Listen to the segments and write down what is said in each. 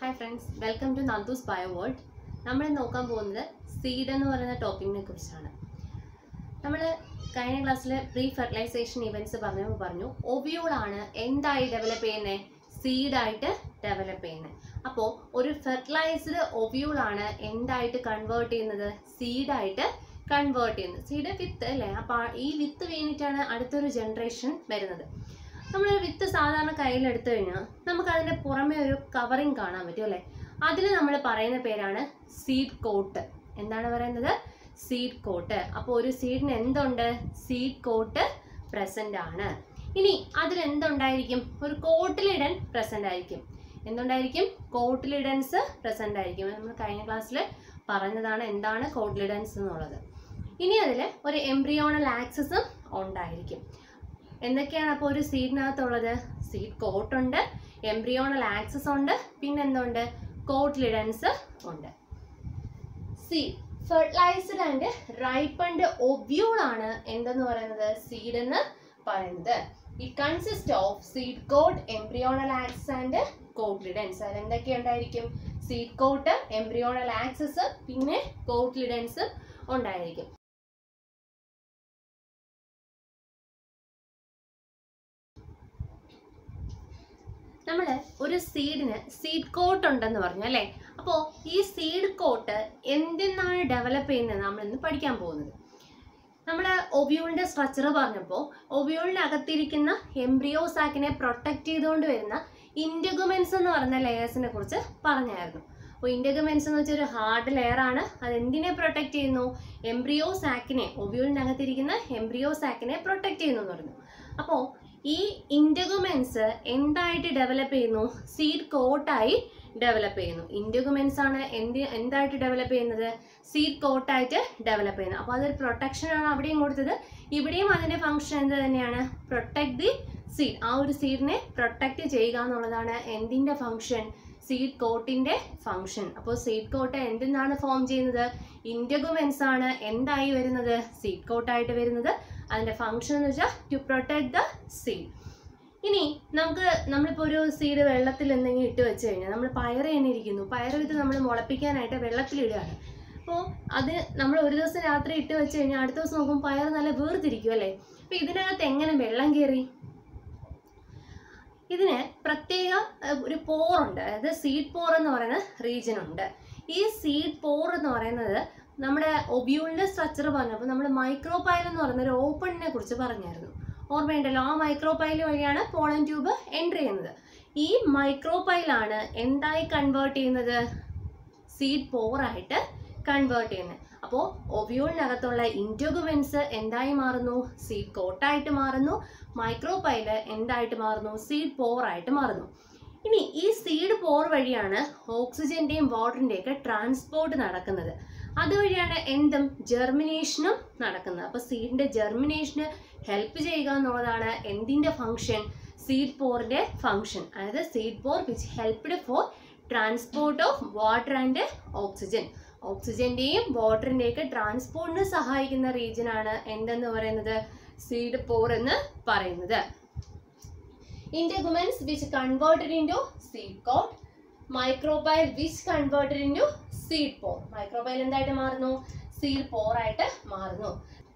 hi friends welcome to Nandu's bio world നമ്മൾ നോക്കാൻ പോകുന്നത് സീഡ് എന്ന് പറയുന്ന ടോപ്പിക്കിനെ കുറിച്ചാണ് നമ്മൾ കഴിഞ്ഞ ക്ലാസ്സിൽ പ്രീ ഫെർട്ടിലൈസേഷൻ ഇവൻറ്റ്സ് പറഞ്ഞപ്പോൾ പറഞ്ഞു ഒവിയൂളാണ് എന്തായി ഡെവലപ്പ് ചെയ്യുന്നത് സീഡായിട്ട് ഡെവലപ്പ് ചെയ്യുന്നത് അപ്പോൾ ഒരു ഫെർട്ടിലൈസ്ഡ് ഒവിയൂളാണ് എന്തായിട്ട് കൺവേർട്ട് ചെയ്യുന്നത് സീഡായിട്ട് കൺവേർട്ട് ചെയ്യുന്നത് സീഡ് വിത്ത് അല്ലേ അപ്പോൾ ഈ വിത്ത് വീണിട്ടാണ് അടുത്തൊരു ജനറേഷൻ വരുന്നത് നമ്മളൊരു വിത്ത് സാധാരണ കയ്യിലെടുത്തു കഴിഞ്ഞാൽ നമുക്ക് അതിൻ്റെ പുറമെ ഒരു കവറിങ് കാണാൻ പറ്റും അല്ലേ അതിൽ നമ്മൾ പറയുന്ന പേരാണ് സീഡ് കോട്ട് എന്താണ് പറയുന്നത് സീഡ് കോട്ട് അപ്പോൾ ഒരു സീഡിന് എന്തുണ്ട് സീഡ് കോട്ട് പ്രസൻ്റ് ആണ് ഇനി അതിൽ എന്തുണ്ടായിരിക്കും ഒരു കോട്ടിലിടൻ പ്രസൻ്റ് ആയിരിക്കും എന്തുണ്ടായിരിക്കും കോട്ടിലിഡൻസ് പ്രസൻ്റ് ആയിരിക്കും നമ്മൾ കഴിഞ്ഞ ക്ലാസ്സിൽ പറഞ്ഞതാണ് എന്താണ് കോട്ടിലിഡൻസ് എന്നുള്ളത് ഇനി അതിൽ ഒരു എംബ്രിയോണൽ ആക്സസും ഉണ്ടായിരിക്കും എന്തൊക്കെയാണ് അപ്പോൾ ഒരു സീഡിനകത്തുള്ളത് സീഡ് കോട്ടുണ്ട് എംബ്രിയോണൽ ആക്സസ് ഉണ്ട് പിന്നെ എന്തുണ്ട് കോട്ട്ലിഡൻസ് ഉണ്ട് seed fertilised and ripened ovule ആണ് എന്തെന്ന് പറയുന്നത് സീഡ് എന്ന് പറയുന്നത് it consist of seed coat embryonal axis and cotyledons അതിൽ എന്തൊക്കെ ഉണ്ടായിരിക്കും സീഡ് കോട്ട് എംബ്രിയോണൽ ആക്സസ് പിന്നെ കോട്ട്ലിഡൻസ് ഉണ്ടായിരിക്കും നമ്മൾ ഒരു സീഡിന് സീഡ് കോട്ട് ഉണ്ടെന്ന് പറഞ്ഞു അല്ലേ അപ്പോൾ ഈ സീഡ് കോട്ട് എന്തിനാണ് ഡെവലപ്പ് ചെയ്യുന്നത് നമ്മൾ ഇന്ന് പഠിക്കാൻ പോകുന്നത് നമ്മൾ ഒബ്യൂളിൻ്റെ സ്ട്രക്ചർ പറഞ്ഞപ്പോൾ ഒബ്യൂളിൻ്റെ അകത്തിരിക്കുന്ന എംബ്രിയോ സാക്കിനെ പ്രൊട്ടക്റ്റ് ചെയ്തുകൊണ്ട് വരുന്ന ഇൻഡഗുമെൻസ് എന്ന് പറയുന്ന ലെയേഴ്സിനെ കുറിച്ച് പറഞ്ഞായിരുന്നു അപ്പോൾ ഇൻഡഗുമെൻസ് എന്ന് വെച്ചാൽ ഒരു ഹാർഡ് ലെയർ ആണ് അത് എന്തിനെ പ്രൊട്ടക്റ്റ് ചെയ്യുന്നു എംബ്രിയോ സാക്കിനെ ഒബ്യൂളിനകത്തിരിക്കുന്ന എംബ്രിയോ സാക്കിനെ പ്രൊട്ടക്റ്റ് ചെയ്യുന്നു എന്ന് പറഞ്ഞു അപ്പോൾ ഈ ഇൻഡഗുമെൻസ് എന്തായിട്ട് ഡെവലപ്പ് ചെയ്യുന്നു സീഡ് കോട്ടായി ഡെവലപ്പ് ചെയ്യുന്നു ഇൻഡഗുമെൻസ് ആണ് എന്ത് എന്തായിട്ട് ഡെവലപ്പ് ചെയ്യുന്നത് സീഡ് കോട്ടായിട്ട് ഡെവലപ്പ് ചെയ്യുന്നത് അപ്പോൾ അതൊരു പ്രൊട്ടക്ഷൻ ആണ് അവിടെയും കൊടുത്തത് ഇവിടെയും അതിൻ്റെ ഫംഗ്ഷൻ എന്ത് തന്നെയാണ് പ്രൊട്ടക്ട് ദി സീഡ് ആ ഒരു സീഡിനെ പ്രൊട്ടക്റ്റ് ചെയ്യുക എന്നുള്ളതാണ് എന്തിൻ്റെ ഫംഗ്ഷൻ സീഡ് കോട്ടിൻ്റെ ഫംഗ്ഷൻ അപ്പോൾ സീഡ് കോട്ട് എന്തിനാണ് ഫോം ചെയ്യുന്നത് ഇൻഡഗുമെൻസ് ആണ് എന്തായി വരുന്നത് സീഡ് കോട്ടായിട്ട് വരുന്നത് അതിൻ്റെ ഫംഗ്ഷൻ എന്ന് വെച്ചാൽ ടു പ്രൊട്ടക്ട് ദ സീഡ് ഇനി നമുക്ക് നമ്മളിപ്പോൾ ഒരു സീഡ് വെള്ളത്തിൽ എന്തെങ്കിലും ഇട്ട് വെച്ച് കഴിഞ്ഞാൽ നമ്മൾ പയർ തന്നെ ഇരിക്കുന്നു പയർ വിത്ത് നമ്മൾ മുളപ്പിക്കാനായിട്ട് വെള്ളത്തിലിടുകയാണ് അപ്പോൾ അത് നമ്മൾ ഒരു ദിവസം രാത്രി ഇട്ട് വെച്ച് കഴിഞ്ഞാൽ അടുത്ത ദിവസം നോക്കുമ്പോൾ പയർ നല്ല വീർത്തിരിക്കും അല്ലേ അപ്പോൾ ഇതിനകത്ത് എങ്ങനെ വെള്ളം കയറി ഇതിന് പ്രത്യേക ഏഹ്, ഒരു പോറുണ്ട് അതായത് സീഡ് പോർ എന്ന് പറയുന്ന റീജിയൻ ഉണ്ട് ഈ സീഡ് പോർ എന്ന് പറയുന്നത് നമ്മുടെ ഒബ്യൂളിൻ്റെ സ്ട്രക്ചർ പറഞ്ഞപ്പോൾ നമ്മൾ മൈക്രോപൈൽ എന്ന് പറയുന്ന ഒരു ഓപ്പണിനെ കുറിച്ച് പറഞ്ഞായിരുന്നു ഓർമ്മയുണ്ടല്ലോ ആ മൈക്രോപൈൽ വഴിയാണ് പോളൻ ട്യൂബ് എൻട്രി ചെയ്യുന്നത് ഈ മൈക്രോപൈലാണ് എന്തായി കൺവേർട്ട് ചെയ്യുന്നത് സീഡ് പോറായിട്ട് കൺവേർട്ട് ചെയ്യുന്നത് അപ്പോൾ ഒവിയോളിനകത്തുള്ള ഇൻറ്റോഗുമെൻസ് എന്തായി മാറുന്നു സീഡ് കോട്ടായിട്ട് മാറുന്നു മൈക്രോപൈല് എന്തായിട്ട് മാറുന്നു സീഡ് പോറായിട്ട് മാറുന്നു ഇനി ഈ സീഡ് പോർ വഴിയാണ് ഓക്സിജൻ്റെയും വാട്ടറിൻ്റെയും ഒക്കെ ട്രാൻസ്പോർട്ട് നടക്കുന്നത് അതുവഴിയാണ് എന്തും ജെർമിനേഷനും നടക്കുന്നത് അപ്പോൾ സീഡിൻ്റെ ജെർമിനേഷന് ഹെൽപ്പ് ചെയ്യുക എന്നുള്ളതാണ് എന്തിൻ്റെ ഫങ്ഷൻ സീഡ് പോറിൻ്റെ ഫങ്ഷൻ അതായത് seed pore which helped for transport of water and oxygen ഓക്സിജൻ്റെയും വാട്ടറിൻ്റെയും ഒക്കെ ട്രാൻസ്പോർട്ടിന് സഹായിക്കുന്ന റീജിയൻ ആണ് എന്തെന്ന് പറയുന്നത് സീഡ് പോർ എന്ന് പറയുന്നത് integuments which converted into seed coat micropyle which converted into seed pore micropyle എന്തായിട്ട് മാറുന്നു സീഡ് പോർ ആയിട്ട് മാറുന്നു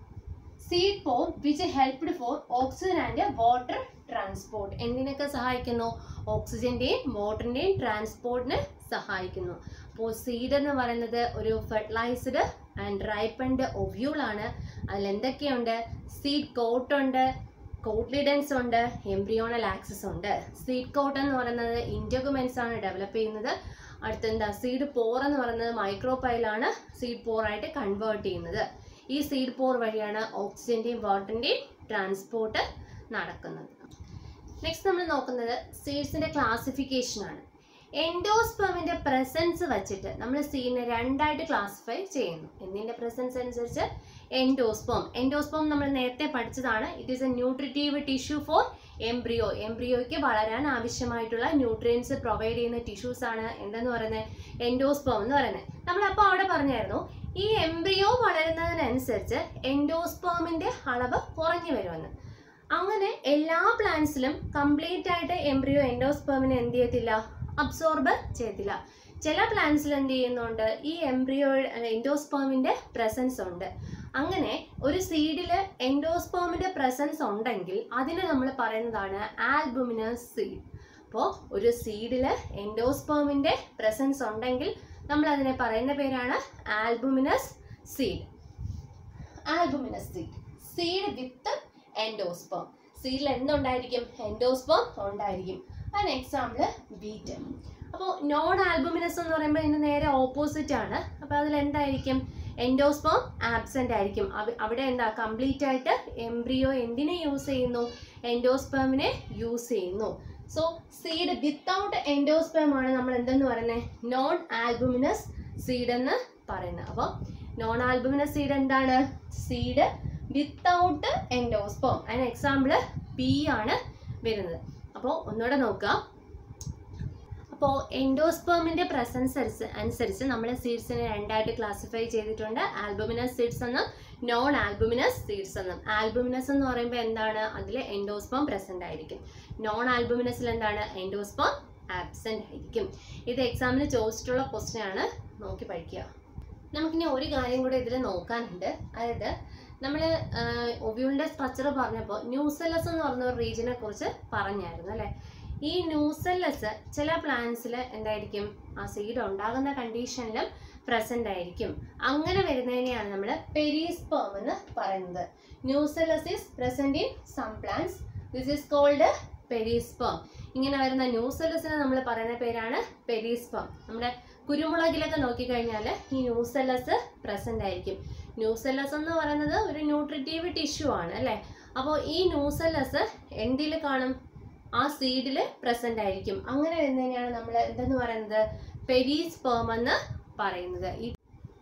seed pore which helped for oxygen and water transport എന്തിനൊക്കെ സഹായിക്കുന്നു ഓക്സിജന്റെയും വാട്ടറിന്റെയും ട്രാൻസ്പോർട്ടിന് സഹായിക്കുന്നു അപ്പോൾ സീഡ് എന്ന് പറയുന്നത് ഒരു ഫെർട്ടിലൈസ്ഡ് ആൻഡ് റൈപ്പൻഡ് ഒവ്യൂൾ ആണ് അതിൽ എന്തൊക്കെയുണ്ട് സീഡ് കോട്ട് ഉണ്ട് കോട്ട്ലിഡൻസ് ഉണ്ട് എംബ്രിയോണൽ ആക്സസ് ഉണ്ട് സീഡ് കോട്ട് എന്ന് പറയുന്നത് ഇൻഡോഗുമെൻസ് ആണ് ഡെവലപ്പ് ചെയ്യുന്നത് അടുത്ത എന്താ സീഡ് പോർ എന്ന് പറയുന്നത് മൈക്രോപൈലാണ് സീഡ് പോറായിട്ട് കൺവേർട്ട് ചെയ്യുന്നത് ഈ സീഡ് പോർ വഴിയാണ് ഓക്സിജന്റെയും വാട്ടറിന്റെയും ട്രാൻസ്പോർട്ട് നടക്കുന്നത് നെക്സ്റ്റ് നമ്മൾ നോക്കുന്നത് സീഡ്സിന്റെ ക്ലാസിഫിക്കേഷൻ ആണ് എൻഡോസ്പെമിന്റെ പ്രസൻസ് വെച്ചിട്ട് നമ്മൾ സീഡിനെ രണ്ടായിട്ട് ക്ലാസിഫൈ ചെയ്യുന്നു എന്തിന്റെ പ്രസൻസ് അനുസരിച്ച് എൻഡോസ്പോം എൻഡോസ്പോം നമ്മൾ നേരത്തെ പഠിച്ചതാണ് it is a nutritive tissue for embryo എംബ്രിയോയ്ക്ക് വളരാൻ ആവശ്യമായിട്ടുള്ള ന്യൂട്രിയൻസ് പ്രൊവൈഡ് ചെയ്യുന്ന ടിഷ്യൂസ് ആണ് എന്തെന്ന് പറയുന്നത് എൻഡോസ്പോം എന്ന് പറയുന്നത് നമ്മൾ അപ്പോൾ അവിടെ പറഞ്ഞായിരുന്നു ഈ എംബ്രിയോ വളരുന്നതിനനുസരിച്ച് എൻഡോസ്പോമിന്റെ അളവ് കുറഞ്ഞു വരുമെന്ന് അങ്ങനെ എല്ലാ പ്ലാന്റ്സിലും കംപ്ലീറ്റ് ആയിട്ട് എംബ്രിയോ എൻഡോസ്പെർമിനെ എന്ത് ചെയ്യത്തില്ല അബ്സോർബ് ചെയ്യത്തില്ല ചില പ്ലാന്റ്സിൽ എന്ത് ചെയ്യുന്നുണ്ട് ഈ എംബ്രിയോ എൻഡോസ്പേമിന്റെ പ്രസൻസ് ഉണ്ട് അങ്ങനെ ഒരു സീഡിൽ എൻഡോസ്പേമിന്റെ പ്രസൻസ് ഉണ്ടെങ്കിൽ അതിനെ നമ്മൾ പറയുന്നതാണ് ആൽബുമിനസ് സീഡ് അപ്പോൾ ഒരു സീഡിൽ എൻഡോസ്പേമിന്റെ പ്രസൻസ് ഉണ്ടെങ്കിൽ നമ്മൾ അതിനെ പറയുന്ന പേരാണ് albuminous seed albuminous seed seed with endosperm സീഡിൽ എന്തുണ്ടായിരിക്കും എൻഡോസ്പേം ഉണ്ടായിരിക്കും അതിന് എക്സാമ്പിൾ ബീറ്റ് അപ്പോൾ നോൺ ആൽബുമിനസ് എന്ന് പറയുമ്പോൾ ഇതിന് നേരെ ഓപ്പോസിറ്റ് ആണ് അപ്പോൾ അതിൽ എന്തായിരിക്കും എൻഡോസ്പേം ആബ്സെന്റ് ആയിരിക്കും അവ- അവിടെ എന്താ കംപ്ലീറ്റ് ആയിട്ട് എംബ്രിയോ എന്തിനെ യൂസ് ചെയ്യുന്നു എൻഡോസ്പേമിനെ യൂസ് ചെയ്യുന്നു സോ സീഡ് വിത്തൗട്ട് എൻഡോസ്പേം ആണ് നമ്മൾ എന്തെന്ന് പറയുന്നത് നോൺ ആൽബുമിനസ് സീഡ് എന്ന് പറയുന്നത് അപ്പോൾ നോൺ ആൽബുമിനസ് സീഡ് എന്താണ് സീഡ് വിത്തൗട്ട് എൻഡോസ്പേം അതിന് എക്സാമ്പിൾ പി ആണ് വരുന്നത് അപ്പോൾ ഒന്നുകൂടെ നോക്കാം അപ്പോൾ എൻഡോസ്പേമിന്റെ പ്രസൻസ് അനുസരിച്ച് നമ്മൾ സീഡ്സിനെ രണ്ടായിട്ട് ക്ലാസിഫൈ ചെയ്തിട്ടുണ്ട് ആൽബുമിനസ് സീഡ്സ് എന്നും നോൺ ആൽബുമിനസ് സീഡ്സ് എന്നും ആൽബുമിനസ് എന്ന് പറയുമ്പോൾ എന്താണ് അതിൽ എൻഡോസ്പേം പ്രസന്റ് ആയിരിക്കും നോൺ ആൽബുമിനസിൽ എന്താണ് എൻഡോസ്പേം ആബ്സെന്റ് ആയിരിക്കും ഇത് എക്സാമിന് ചോദിച്ചിട്ടുള്ള ക്വസ്റ്റ്യൻ ആണ് നോക്കി പഠിക്കുക നമുക്കിനി ഒരു കാര്യം കൂടെ ഇതിൽ നോക്കാനുണ്ട് അതായത് നമ്മൾ ഒവ്യൂളിന്റെ സ്ട്രക്ചർ പറഞ്ഞപ്പോൾ ന്യൂസെല്ലസ് എന്ന് പറഞ്ഞ ഒരു റീജിയനെ കുറിച്ച് പറഞ്ഞായിരുന്നു അല്ലേ ഈ ന്യൂസെല്ലസ് ചില പ്ലാന്റ്സിൽ എന്തായിരിക്കും ആ സീഡ് ഉണ്ടാകുന്ന കണ്ടീഷനിലും പ്രസന്റ് ആയിരിക്കും അങ്ങനെ വരുന്നതിനെയാണ് നമ്മൾ പെരീസ്പേം എന്ന് പറയുന്നത് nucellus is present in some plants this is called perisperm ഇങ്ങനെ വരുന്ന ന്യൂസെല്ലസിനെ നമ്മൾ പറയുന്ന പേരാണ് പെരീസ്പേം നമ്മുടെ കുരുമുളകിലൊക്കെ നോക്കിക്കഴിഞ്ഞാൽ ഈ ന്യൂസെല്ലസ് പ്രസന്റ് ആയിരിക്കും ന്യൂസെല്ലസ് എന്ന് പറയുന്നത് ഒരു ന്യൂട്രിറ്റീവ് ടിഷ്യൂ ആണ് അല്ലേ അപ്പോൾ ഈ ന്യൂസെല്ലസ് എന്തിൽ കാണും ആ സീഡിൽ പ്രസന്റ് ആയിരിക്കും അങ്ങനെ വരുന്നതിനെയാണ് നമ്മൾ എന്തെന്ന് പറയുന്നത് പെരീസ്പേം എന്ന് പറയുന്നത് ഈ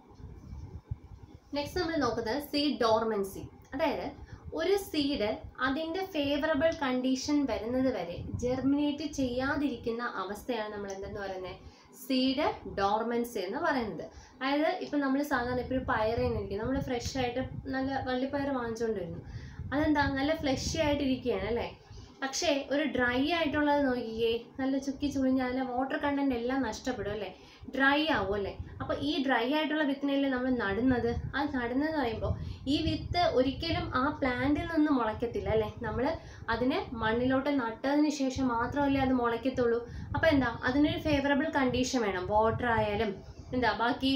നെക്സ്റ്റ് നമ്മൾ നോക്കുന്നത് സീഡ് ഡോർമൻസി അതായത് ഒരു സീഡ് അതിന്റെ ഫേവറബിൾ കണ്ടീഷൻ വരുന്നത് വരെ ജെർമിനേറ്റ് ചെയ്യാതിരിക്കുന്ന അവസ്ഥയാണ് നമ്മൾ എന്തെന്ന് പറയുന്നത് സീഡ് ഡോർമൻസി എന്ന് പറയുന്നത് അതായത് ഇപ്പം നമ്മൾ സാധാരണ ഇപ്പോൾ ഒരു പയറേനിരിക്കും നമ്മൾ ഫ്രഷ് ആയിട്ട് നല്ല വള്ളിപ്പയർ വാങ്ങിച്ചുകൊണ്ട് വരുന്നു അതെന്താ നല്ല ഫ്ലഷി ആയിട്ടിരിക്കുകയാണ് അല്ലേ പക്ഷേ ഒരു ഡ്രൈ ആയിട്ടുള്ളത് നോക്കിയേ നല്ല ചുക്കി ചുളിഞ്ഞ അതിലെ വാട്ടർ കണ്ടന്റ് എല്ലാം നഷ്ടപ്പെടും അല്ലേ ഡ്രൈ ആവും അല്ലേ അപ്പോൾ ഈ ഡ്രൈ ആയിട്ടുള്ള വിത്തിനല്ലേ നമ്മൾ നടുന്നത് ആ നടുന്നത് പറയുമ്പോൾ ഈ വിത്ത് ഒരിക്കലും ആ പ്ലാന്റിൽ നിന്ന് മുളയ്ക്കത്തില്ല അല്ലേ നമ്മൾ അതിനെ മണ്ണിലോട്ട് നട്ടതിന് ശേഷം മാത്രമല്ലേ അത് മുളയ്ക്കത്തുള്ളൂ അപ്പോൾ എന്താ അതിനൊരു ഫേവറബിൾ കണ്ടീഷൻ വേണം വാട്ടർ ആയാലും എന്താ ബാക്കി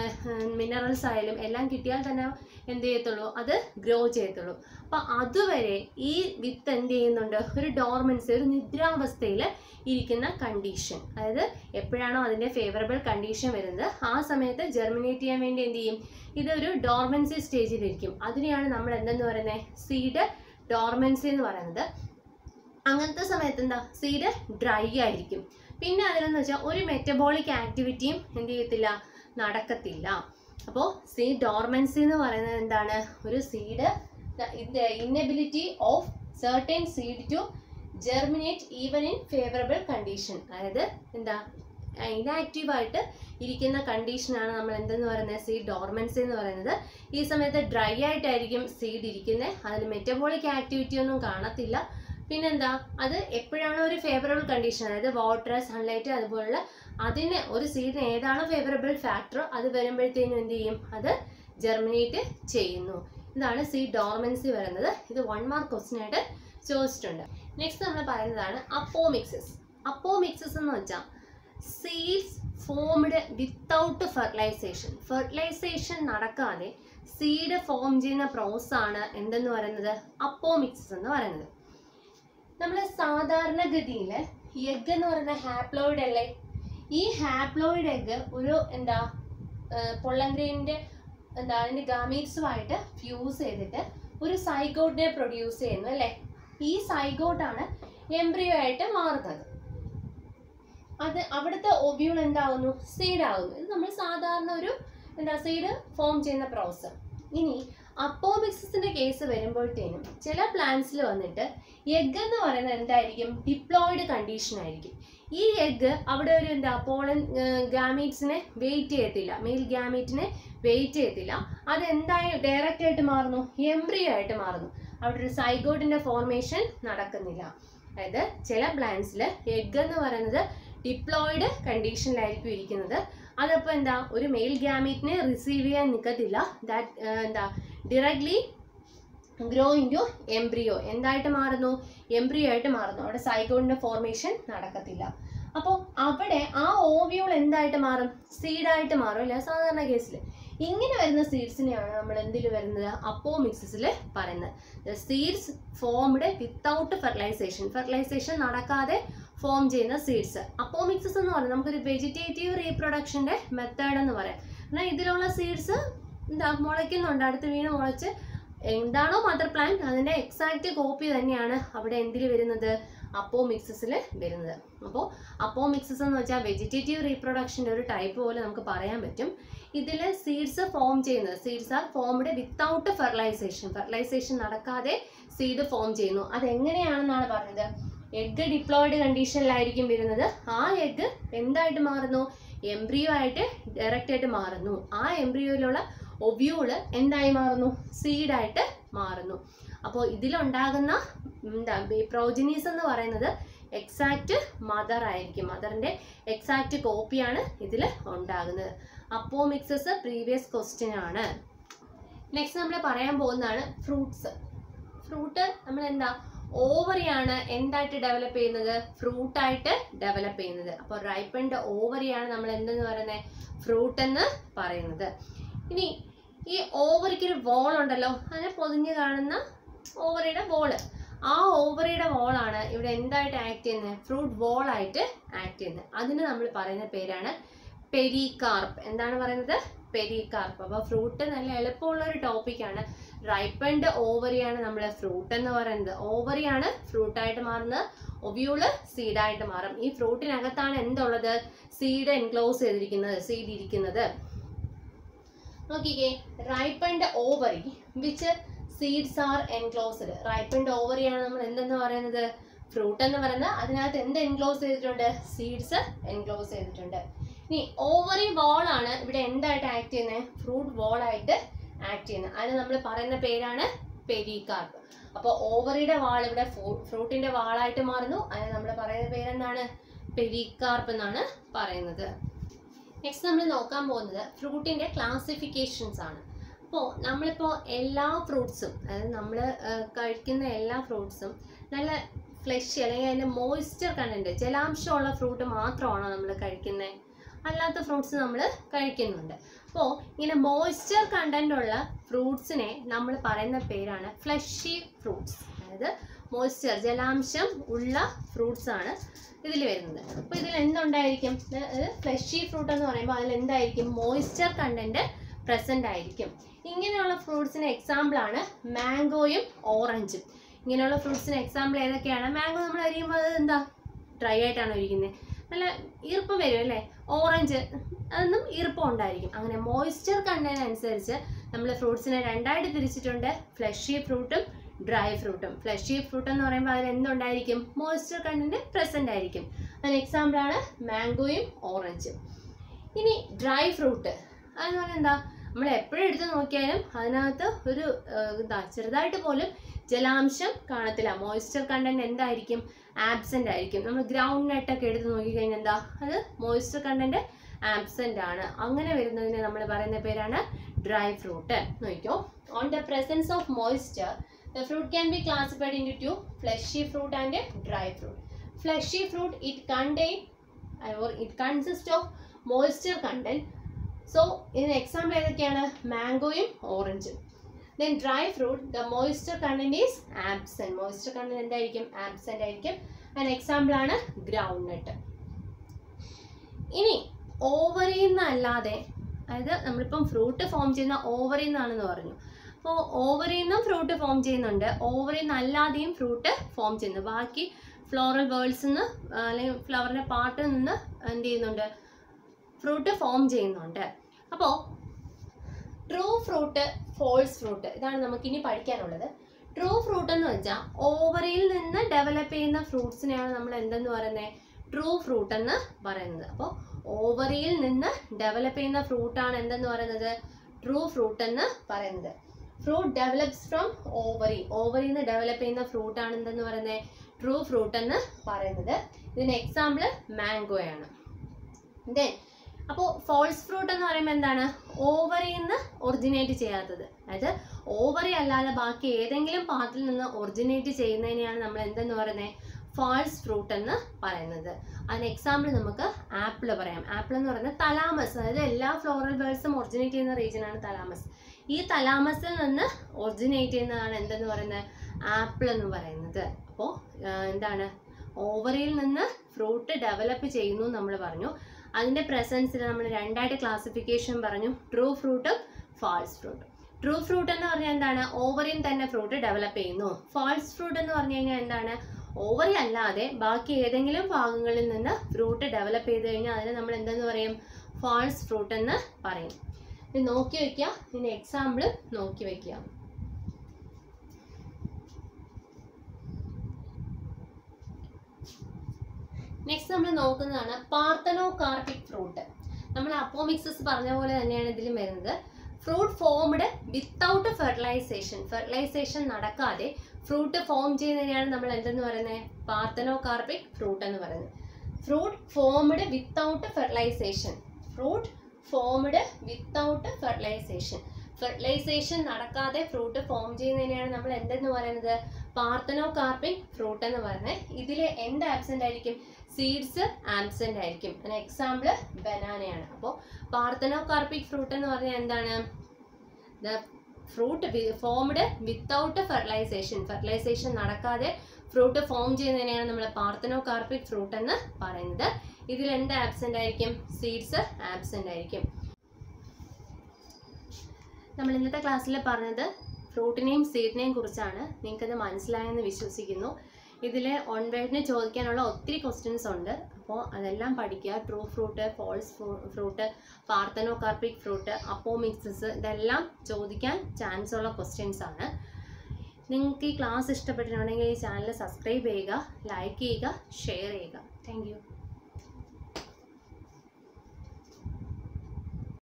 മിനറൽസ് ആയാലും എല്ലാം കിട്ടിയാൽ തന്നെ എന്ത് ചെയ്യത്തുള്ളൂ അത് ഗ്രോ ചെയ്യത്തുള്ളൂ അപ്പൊ അതുവരെ ഈ വിത്ത് എന്ത് ചെയ്യുന്നുണ്ട് ഒരു ഡോർമൻസി ഒരു നിദ്രാവസ്ഥയിൽ ഇരിക്കുന്ന കണ്ടീഷൻ അതായത് എപ്പോഴാണോ അതിന്റെ ഫേവറബിൾ കണ്ടീഷൻ വരുന്നത് ആ സമയത്ത് ജെർമിനേറ്റ് ചെയ്യാൻ വേണ്ടി എന്ത് ചെയ്യും ഇതൊരു ഡോർമൻസി സ്റ്റേജിലിരിക്കും അതിനെയാണ് നമ്മൾ എന്തെന്ന് പറയുന്നത് സീഡ് ഡോർമൻസി എന്ന് പറയുന്നത് അങ്ങനത്തെ സമയത്ത് എന്താ സീഡ് ഡ്രൈ ആയിരിക്കും പിന്നെ അതിലെന്ന് വെച്ചാൽ ഒരു മെറ്റബോളിക് ആക്ടിവിറ്റിയും എന്ത് ചെയ്യത്തില്ല നടക്കത്തില്ല അപ്പോൾ സീഡ് ഡോർമൻസി എന്ന് പറയുന്നത് എന്താണ് ഒരു seed inability of certain seed to germinate even in favourable condition അതായത് എന്താ ഇനാക്റ്റീവ് ആയിട്ട് ഇരിക്കുന്ന കണ്ടീഷനാണ് നമ്മൾ എന്തെന്ന് പറയുന്നത് സീഡ് ഡോർമൻസി എന്ന് പറയുന്നത് ഈ സമയത്ത് ഡ്രൈ ആയിട്ടായിരിക്കും സീഡ് ഇരിക്കുന്നത് അതിൽ മെറ്റബോളിക് ആക്ടിവിറ്റി ഒന്നും കാണത്തില്ല പിന്നെന്താ അത് എപ്പോഴാണോ ഒരു ഫേവറബിൾ കണ്ടീഷൻ അതായത് വാട്ടർ സൺലൈറ്റ് അതുപോലുള്ള അതിന് ഒരു സീഡിന് ഏതാണോ ഫേവറബിൾ ഫാക്ടർ അത് വരുമ്പോഴത്തേനും എന്ത് ചെയ്യും അത് ജെർമിനേറ്റ് ചെയ്യുന്നു ഇതാണ് സീഡ് ഡോർമൻസി വരുന്നത് ഇത് വൺ മാർക്ക് ക്വസ്റ്റ്യൻ ആയിട്ട് ചോദിച്ചിട്ടുണ്ട് നെക്സ്റ്റ് നമ്മൾ പറയുന്നതാണ് അപ്പോമിക്സസ് അപ്പോമിക്സസ് എന്ന് വെച്ചാൽ seeds formed without fertilisation fertilisation നടക്കാതെ സീഡ് ഫോം ചെയ്യുന്ന പ്രോസസ് ആണ് എന്തെന്ന് പറയുന്നത് അപ്പോമിക്സസ് എന്ന് പറയുന്നത് നമ്മൾ സാധാരണഗതിയിൽ എഗ് എന്ന് പറയുന്ന ഹാപ്ലോയിഡ് അല്ലേ ഈ ഹാപ്ലോയിഡ് എഗ് ഒരു എന്താ പൊള്ളൻഗ്രെയിനിന്റെ എന്താ അതിന്റെ ഗാമീറ്റ്സുമായിട്ട് ഫ്യൂസ് ചെയ്തിട്ട് ഒരു സൈഗോട്ടിനെ പ്രൊഡ്യൂസ് ചെയ്യുന്നു അല്ലേ ഈ സൈഗോട്ടാണ് എംബ്രിയോ ആയിട്ട് മാറുന്നത് അത് അവിടുത്തെ ഒബ്യൂൾ എന്താവുന്നു സീഡ് ആവുന്നു ഇത് നമ്മൾ സാധാരണ ഒരു എന്താ സീഡ് ഫോം ചെയ്യുന്ന പ്രോസസ് ഇനി അപ്പോമിക്സിന്റെ കേസ് വരുമ്പോഴത്തേനും ചില പ്ലാന്റ്സിൽ വന്നിട്ട് എഗ് എന്ന് പറയുന്നത് എന്തായിരിക്കും ഡിപ്ലോയിഡ് കണ്ടീഷൻ ആയിരിക്കും ഈ എഗ് അവിടെ ഒരു എന്താ പോളൻ ഗാമീറ്റ്സിനെ വെയിറ്റ് ചെയ്യത്തില്ല മെയിൽ ഗാമീറ്റിനെ വെയിറ്റ് ചെയ്യത്തില്ല അത് എന്തായി ഡയറക്റ്റ് ആയിട്ട് മാറുന്നു എംബ്രിയോ ആയിട്ട് മാറുന്നു അവിടെ ഒരു സൈഗോട്ടിന്റെ ഫോർമേഷൻ നടക്കുന്നില്ല അതായത് ചില പ്ലാന്റ്സിൽ എഗ് എന്ന് പറയുന്നത് ഡിപ്ലോയിഡ് കണ്ടീഷനിലായിരിക്കും ഇരിക്കുന്നത് അതപ്പോൾ എന്താ ഒരു മെയിൽ ഗ്യാമീറ്റിനെ റിസീവ് ചെയ്യാൻ നിൽക്കത്തില്ല ദാറ്റ് എന്താ ഡയറക്ട്ലി ഗ്രോ ഇൻറ്റു എംബ്രിയോ എന്തായിട്ട് മാറുന്നു എംബ്രിയോ ആയിട്ട് മാറുന്നു അവിടെ സൈഗോണിൻ്റെ ഫോർമേഷൻ നടക്കത്തില്ല അപ്പോൾ അവിടെ ആ ഓവിയോൾ എന്തായിട്ട് മാറും സീഡായിട്ട് മാറും അല്ലേ സാധാരണ കേസിൽ ഇങ്ങനെ വരുന്ന സീഡ്സിനെയാണ് നമ്മൾ എന്തിൽ വരുന്നത് അപ്പോ മിക്സസിൽ പറയുന്നത് seeds formed without fertilisation fertilisation നടക്കാതെ ഫോം ചെയ്യുന്ന സീഡ്സ് അപ്പോ മിക്സസ് എന്ന് പറയുന്നത് നമുക്കൊരു വെജിറ്റേറ്റീവ് റീപ്രൊഡക്ഷൻ്റെ മെത്തേഡ് എന്ന് പറയാം എന്നാൽ ഇതിലുള്ള സീഡ്സ് എന്താ മുളയ്ക്കുന്നുണ്ട് അടുത്ത് വീണ് മുളച്ച് എന്താണോ മദർ പ്ലാന്റ് അതിൻ്റെ എക്സാക്റ്റ് കോപ്പി തന്നെയാണ് അവിടെ എന്തിൽ വരുന്നത് അപ്പോ മിക്സസിൽ വരുന്നത് അപ്പോൾ അപ്പോ മിക്സസ് എന്ന് വെച്ചാൽ വെജിറ്റേറ്റീവ് റീപ്രൊഡക്ഷൻ്റെ ഒരു ടൈപ്പ് പോലെ നമുക്ക് പറയാൻ പറ്റും ഇതിൽ സീഡ്സ് ഫോം ചെയ്യുന്നത് seeds are formed without fertilisation fertilisation നടക്കാതെ സീഡ് ഫോം ചെയ്യുന്നു അതെങ്ങനെയാണെന്നാണ് പറഞ്ഞത് എഗ്ഗ് ഡിപ്ലോയിഡ് കണ്ടീഷനിലായിരിക്കും വരുന്നത് ആ എഗ്ഗ് എന്തായിട്ട് മാറുന്നു എംബ്രിയോ ആയിട്ട് ഡയറക്റ്റ് ആയിട്ട് മാറുന്നു ആ എംബ്രിയോയിലുള്ള ഒബ്യൂള് എന്തായി മാറുന്നു സീഡായിട്ട് മാറുന്നു അപ്പോൾ ഇതിലുണ്ടാകുന്ന എന്താ പ്രോജനീസ് എന്ന് പറയുന്നത് എക്സാക്റ്റ് മദർ ആയിരിക്കും മദറിൻ്റെ എക്സാക്റ്റ് കോപ്പിയാണ് ഇതിൽ ഉണ്ടാകുന്നത് അപ്പോ മിക്സസ് പ്രീവിയസ് ക്വസ്റ്റ്യൻ ആണ് നെക്സ്റ്റ് നമ്മൾ പറയാൻ പോകുന്നതാണ് ഫ്രൂട്ട്സ് ഫ്രൂട്ട് നമ്മൾ എന്താ ഓവറിയാണ് എന്തായിട്ട് ഡെവലപ്പ് ചെയ്യുന്നത് ഫ്രൂട്ടായിട്ട് ഡെവലപ്പ് ചെയ്യുന്നത് അപ്പോൾ റൈപ്പൻഡ് ഓവറിയാണ് നമ്മൾ എന്തെന്ന് പറയുന്നത് ഫ്രൂട്ട് എന്ന് പറയുന്നത് ഇനി ഈ ഓവറിക്ക് ഒരു വോൾ ഉണ്ടല്ലോ അതിനെ പൊതിഞ്ഞ് കാണുന്ന ഓവറിയുടെ വോള് ആ ഓവറിയുടെ വോളാണ് ഇവിടെ എന്തായിട്ട് ആക്ട് ചെയ്യുന്നത് ഫ്രൂട്ട് വോളായിട്ട് ആക്ട് ചെയ്യുന്നത് അതിന് നമ്മൾ പറയുന്ന പേരാണ് പെരികാർപ്പ് എന്താണ് പറയുന്നത് പെരികാർപ്പ് അപ്പോൾ ഫ്രൂട്ട് നല്ല എളുപ്പമുള്ള ഒരു ടോപ്പിക്കാണ് റൈപ്പൻഡ് ഓവറിയാണ് നമ്മൾ ഫ്രൂട്ട് എന്ന് പറയുന്നത് ഓവറിയാണ് ഫ്രൂട്ടായിട്ട് മാറുന്നത് ഒബ്യൂള് സീഡായിട്ട് മാറും ഈ ഫ്രൂട്ടിനകത്താണ് എന്തുള്ളത് സീഡ് എൻക്ലോസ് ചെയ്തിരിക്കുന്നത് സീഡ് ഇരിക്കുന്നത് നോക്കിക്കേ ripened ovary which seeds are enclosed ripened ഓവറിയാണ് നമ്മൾ എന്തെന്ന് പറയുന്നത് ഫ്രൂട്ട് എന്ന് പറയുന്നത് അതിനകത്ത് എന്ത് എൻക്ലോസ് ചെയ്തിട്ടുണ്ട് സീഡ്സ് എൻക്ലോസ് ചെയ്തിട്ടുണ്ട് ഇനി ഓവറി വോൾ ആണ് ഇവിടെ എന്തായിട്ട് ആക്ട് ചെയ്യുന്നത് ഫ്രൂട്ട് വോൾ ആയിട്ട് ആക്ട് ചെയ്യുന്നത് അതിന് നമ്മൾ പറയുന്ന പേരാണ് പെരികാർപ്പ് അപ്പോൾ ഓവറിയുടെ വാൾ ഇവിടെ ഫ്രൂട്ടിന്റെ വാളായിട്ട് മാറുന്നു അതിന് നമ്മൾ പറയുന്ന പേരെന്താണ് പെരികാർപ്പ് എന്നാണ് പറയുന്നത് നെക്സ്റ്റ് നമ്മൾ നോക്കാൻ പോകുന്നത് ഫ്രൂട്ടിന്റെ ക്ലാസിഫിക്കേഷൻസ് ആണ് അപ്പോൾ നമ്മളിപ്പോൾ എല്ലാ ഫ്രൂട്ട്സും അതായത് നമ്മൾ കഴിക്കുന്ന എല്ലാ ഫ്രൂട്ട്സും നല്ല ഫ്ലഷ് അല്ലെങ്കിൽ അതിൻ്റെ മോയ്സ്ചർ കണ്ടന്റ് ജലാംശമുള്ള ഫ്രൂട്ട് മാത്രമാണോ നമ്മൾ കഴിക്കുന്നത് അല്ലാത്ത ഫ്രൂട്ട്സ് നമ്മൾ കഴിക്കുന്നുണ്ട് അപ്പോൾ ഇങ്ങനെ മോയ്സ്ചർ കണ്ടന്റ് ഉള്ള ഫ്രൂട്ട്സിനെ നമ്മൾ പറയുന്ന പേരാണ് ഫ്ലഷി ഫ്രൂട്ട്സ് അതായത് മോയ്സ്ചർ ജലാംശം ഉള്ള ഫ്രൂട്ട്സ് ആണ് ഇതിൽ വരുന്നത് അപ്പോൾ ഇതിൽ എന്തുണ്ടായിരിക്കും ഫ്ലഷി ഫ്രൂട്ട് എന്ന് പറയുമ്പോൾ അതിൽ എന്തായിരിക്കും മോയ്സ്ചർ കണ്ടന്റ് പ്രസന്റ് ആയിരിക്കും ഇങ്ങനെയുള്ള ഫ്രൂട്ട്സിന് എക്സാമ്പിൾ ആണ് മാംഗോയും ഓറഞ്ചും ഇങ്ങനെയുള്ള ഫ്രൂട്ട്സിന് എക്സാമ്പിൾ ഏതൊക്കെയാണ് മാംഗോ നമ്മൾ അരിയുമ്പോൾ അത് എന്താ ഡ്രൈ ആയിട്ടാണ് ഇരിക്കുന്നത് നല്ല ഈർപ്പം വരും അല്ലേ ഓറഞ്ച് അതൊന്നും ഈർപ്പം ഉണ്ടായിരിക്കും അങ്ങനെ മോയ്സ്ചർ കണ്ടന്റ് അനുസരിച്ച് നമ്മൾ ഫ്രൂട്ട്സിനെ രണ്ടായിട്ട് തിരിച്ചിട്ടുണ്ട് ഫ്ലഷി ഫ്രൂട്ടും ഡ്രൈ ഫ്രൂട്ടും ഫ്ലഷി ഫ്രൂട്ട് എന്ന് പറയുമ്പോൾ അതിൽ എന്തുണ്ടായിരിക്കും മോയ്സ്ചർ കണ്ടന്റ് പ്രസന്റ് ആയിരിക്കും അതിന് എക്സാമ്പിൾ ആണ് മാംഗോയും ഓറഞ്ചും ഇനി ഡ്രൈ ഫ്രൂട്ട് അതെന്ന് പറഞ്ഞാൽ എന്താ നമ്മൾ എപ്പോഴും എടുത്ത് നോക്കിയാലും അതിനകത്ത് ഒരു ഏഹ്, എന്താ ചെറുതായിട്ട് പോലും ജലാംശം കാണത്തില്ല മോയ്സ്ചർ കണ്ടന്റ് എന്തായിരിക്കും ആബ്സെന്റ് ആയിരിക്കും നമ്മൾ ഗ്രൗണ്ട് നട്ടൊക്കെ എടുത്ത് നോക്കിക്കഴിഞ്ഞാൽ എന്താ അത് മോയ്സ്ചർ കണ്ടന്റ് ആബ്സെന്റ് ആണ് അങ്ങനെ വരുന്നതിന് നമ്മൾ പറയുന്ന പേരാണ് ഡ്രൈ ഫ്രൂട്ട് നോക്കിക്കോ on the presence of moisture the fruit can be classified into fleshy fruit and dry fruit fleshy fruit it contain or it consists of moisture content so ഇതിന് example ഏതൊക്കെയാണ് മാംഗോയും ഓറഞ്ചും then dry fruit the moisture content is absent moisture content എന്തായിരിക്കും absent ആയിരിക്കും അതിന് example ആണ് ground നട്ട് ഇനി ഓവറിൽ നിന്നല്ലാതെ അതായത് നമ്മളിപ്പം ഫ്രൂട്ട് ഫോം ചെയ്യുന്ന ഓവറിൽ നിന്നാണെന്ന് പറഞ്ഞു അപ്പോൾ ഓവറിൽ നിന്നും ഫ്രൂട്ട് ഫോം ചെയ്യുന്നുണ്ട് ഓവറിൽ നിന്നല്ലാതെയും ഫ്രൂട്ട് ഫോം ചെയ്യുന്നു ബാക്കി ഫ്ലോറൽ വേൾഡ്സിൽ നിന്ന് അല്ലെങ്കിൽ ഫ്ലവറിൻ്റെ പാർട്ടിൽ നിന്ന് എന്ത് ചെയ്യുന്നുണ്ട് ഫ്രൂട്ട് ഫോം ചെയ്യുന്നുണ്ട് അപ്പോൾ ട്രൂ ഫ്രൂട്ട് ഫോൾസ് ഫ്രൂട്ട് ഇതാണ് നമുക്കിനി പഠിക്കാനുള്ളത് ട്രൂ ഫ്രൂട്ട് എന്ന് വെച്ചാൽ ഓവറിൽ നിന്ന് ഡെവലപ്പ് ചെയ്യുന്ന ഫ്രൂട്ട്സിനെയാണ് നമ്മൾ എന്തെന്ന് പറയുന്നത് ട്രൂ ഫ്രൂട്ട് എന്ന് പറയുന്നത് അപ്പോൾ ഓവറിയിൽ നിന്ന് ഡെവലപ്പ് ചെയ്യുന്ന ഫ്രൂട്ടാണ് എന്തെന്ന് പറയുന്നത് ട്രൂ ഫ്രൂട്ട് എന്ന് പറയുന്നത് ഫ്രൂട്ട് ഡെവലപ്സ് ഫ്രം ഓവറി ഓവറിൽ നിന്ന് ഡെവലപ്പ് ചെയ്യുന്ന ഫ്രൂട്ട് ആണ് എന്തെന്ന് പറയുന്നത് ട്രൂ ഫ്രൂട്ട് എന്ന് പറയുന്നത് ഇതിന് എക്സാമ്പിൾ മാംഗോയാണ് ദെൻ അപ്പോൾ ഫോൾസ് ഫ്രൂട്ട് എന്ന് പറയുമ്പോൾ എന്താണ് ഓവറിൽ നിന്ന് ഒറിജിനേറ്റ് ചെയ്യാത്തത് അതായത് ഓവറി അല്ലാതെ ബാക്കി ഏതെങ്കിലും പാർട്ടിൽ നിന്ന് ഒറിജിനേറ്റ് ചെയ്യുന്നതിനെയാണ് നമ്മൾ എന്തെന്ന് പറയുന്നത് ഫാൾസ് ഫ്രൂട്ട് എന്ന് പറയുന്നത് അതിന് എക്സാമ്പിൾ നമുക്ക് ആപ്പിൾ പറയാം ആപ്പിൾ എന്ന് പറയുന്നത് തലാമസ് അതായത് എല്ലാ ഫ്ലോറൽ ബേർഡ്സും ഒറിജിനേറ്റ് ചെയ്യുന്ന region ആണ് തലാമസ് ഈ തലാമസിൽ നിന്ന് ഒറിജിനേറ്റ് ചെയ്യുന്നതാണ് എന്തെന്ന് പറയുന്നത് ആപ്പിൾ എന്ന് പറയുന്നത് അപ്പോൾ എന്താണ് ഓവറിയിൽ നിന്ന് ഫ്രൂട്ട് ഡെവലപ്പ് ചെയ്യുന്നു നമ്മൾ പറഞ്ഞു അതിൻ്റെ പ്രസൻസിൽ നമ്മൾ രണ്ടായിട്ട് ക്ലാസിഫിക്കേഷൻ പറഞ്ഞു ട്രൂ ഫ്രൂട്ടും ഫാൾസ് ഫ്രൂട്ടും ട്രൂ ഫ്രൂട്ട് എന്ന് പറഞ്ഞാൽ എന്താണ് ഓവറിൽ തന്നെ ഫ്രൂട്ട് ഡെവലപ്പ് ചെയ്യുന്നു ഫാൾസ് ഫ്രൂട്ട് എന്ന് പറഞ്ഞു കഴിഞ്ഞാൽ എന്താണ് ഓവറി അല്ലാതെ ബാക്കി ഏതെങ്കിലും ഭാഗങ്ങളിൽ നിന്ന് ഫ്രൂട്ട് ഡെവലപ്പ് ചെയ്ത് കഴിഞ്ഞാൽ അതിനെ നമ്മൾ എന്തെന്ന് പറയും ഫാൾസ് ഫ്രൂട്ട് എന്ന് പറയും ഇത് നോക്കി വെക്കുക ഇതിന് എക്സാമ്പിൾ നോക്കി വെക്കുക നെക്സ്റ്റ് നമ്മൾ നോക്കുന്നതാണ് പാർത്തനോ കാർപ്പിക് ഫ്രൂട്ട് നമ്മൾ അപ്പോമിക്സസ് പറഞ്ഞ പോലെ തന്നെയാണ് ഇതിലും വരുന്നത് fruit formed without fertilisation fertilisation നടക്കാതെ ഫ്രൂട്ട് ഫോം ചെയ്യുന്നതിനെയാണ് നമ്മൾ എന്തെന്ന് പറയുന്നത് പാർത്തനോ കാർപ്പിക് ഫ്രൂട്ട് എന്ന് പറയുന്നത് fruit formed without fertilization fruit formed without fertilisation fertilisation നടക്കാതെ ഫ്രൂട്ട് ഫോം ചെയ്യുന്നതിനെയാണ് നമ്മൾ എന്തെന്ന് പറയുന്നത് പാർത്തനോ കാർപ്പിക് ഫ്രൂട്ട് എന്ന് പറയുന്നത് ഇതിൽ എന്ത് ആബ്സെന്റ് ആയിരിക്കും സീഡ്സ് ആബ്സെന്റ് ആയിരിക്കും അതിന് എക്സാമ്പിൾ ബനാനയാണ് അപ്പോൾ പാർത്തനോ കാർപ്പിക് ഫ്രൂട്ട് എന്ന് പറഞ്ഞാൽ എന്താണ് the fruit formed without fertilisation fertilisation നടക്കാതെ ഫ്രൂട്ട് ഫോം ചെയ്യുന്നതിനെയാണ് നമ്മൾ പാർത്തനോ കാർപ്പിക് ഫ്രൂട്ട് എന്ന് പറയുന്നത് ഇതിൽ എന്ത് ആബ്സെന്റ് ആയിരിക്കും സീഡ്സ് ആബ്സെന്റ് ആയിരിക്കും നമ്മൾ ഇന്നത്തെ ക്ലാസ്സിൽ പറഞ്ഞത് ഫ്രൂട്ടിനെയും സീഡിനെയും കുറിച്ചാണ് നിങ്ങൾക്കത് മനസ്സിലായെന്ന് വിശ്വസിക്കുന്നു ഇതിൽ ഓൺ വേർഡിന് ചോദിക്കാനുള്ള ഒത്തിരി ക്വസ്റ്റ്യൻസ് ഉണ്ട് അപ്പോൾ അതെല്ലാം പഠിക്കുക true fruit false fruit parthenocarpic fruit അപ്പോ മിക്സസ് ഇതെല്ലാം ചോദിക്കാൻ ചാൻസ് ഉള്ള ക്വസ്റ്റ്യൻസ് ആണ് നിങ്ങൾക്ക് ഈ ക്ലാസ് ഇഷ്ടപ്പെട്ടിട്ടുണ്ടെങ്കിൽ ഈ ചാനൽ സബ്സ്ക്രൈബ് ചെയ്യുക ലൈക്ക് ചെയ്യുക ഷെയർ ചെയ്യുക താങ്ക്